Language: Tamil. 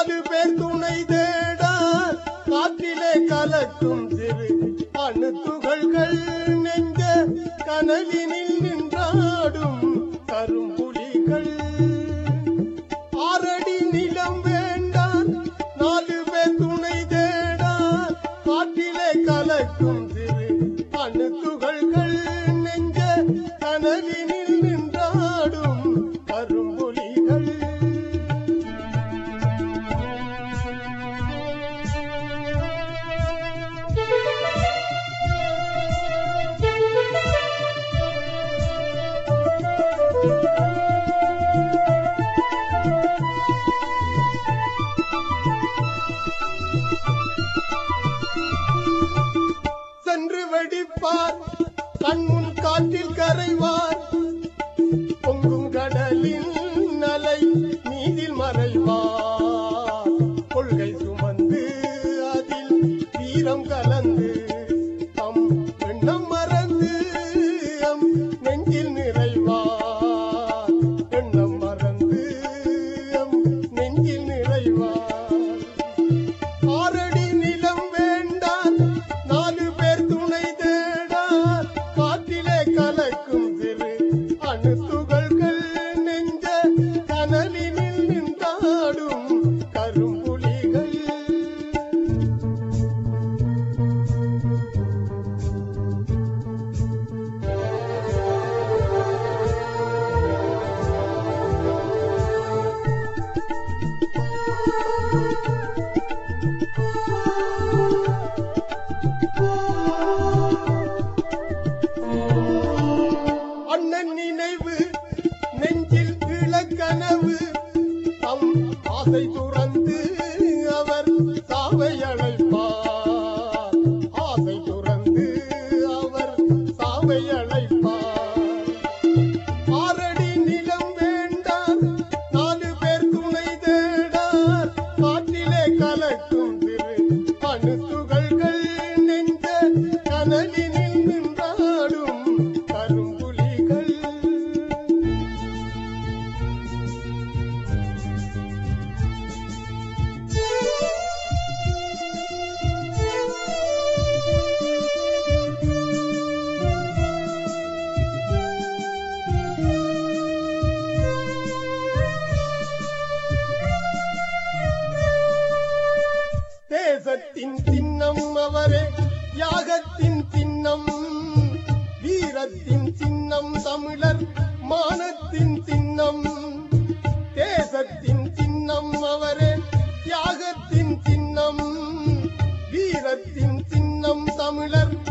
நாலு பேர் துணை தேடா காற்றிலே கலக்கும் சிறு அணு துகள்கள் நெஞ்ச கனலினில் நின்றாடும் கரும்புலிகள் ஆறடி நிலம் வேண்டாம் நாலு பேர் துணை தேடா காற்றிலே கலக்கும் சிறு அணு துகள்கள் நெஞ்ச கனலினில் நின்றாடும் கரும்புலிகள் சென்று வெடிப்பார் கண்முன் காற்றில் கரைவார் பொங்கும் கடலின் அலை நீதில் மறைவார் கொள்கை சுமந்து அதில் வீரம் கலந்து தம் எண்ணம் மறந்து எம் நெஞ்சில் நிறைவார் எண்ணம் மறந்து எம் நெஞ்சில் நிறைவார் ஆறடி நிலம் வேண்டாம் நாலு பேர் துணை தேடார் காற்றிலே கலக்கும் சிறு அணு துகள்கள் நெஞ்ச கனலினில் நின்றாடும் கரும்புலிகள் அண்ணன் நினைவு நெஞ்சில் இளக்கனவு தம் ஆசை துறந்து அவர் சாவை அழைப்பார் ஆசை துறந்து அவர் சாவை அழைப்பார் ஆறடி நிலம் வேண்டாம் நாலு பேர் துணை தேடார் காற்றிலே கலக்கும் திரு அணு துகள்கள் நெஞ்ச கனலினில் நின்றாடும் கரும்புலிகள் தேசத்தின் சின்னம் அவரே யாகத்தின் சின்னம் வீரத்தின் சின்னம் தமிழர் மானத்தின் சின்னம் தேசத்தின் சின்னம் அவரே தியாகத்தின் சின்னம் வீரத்தின் சின்னம் தமிழர்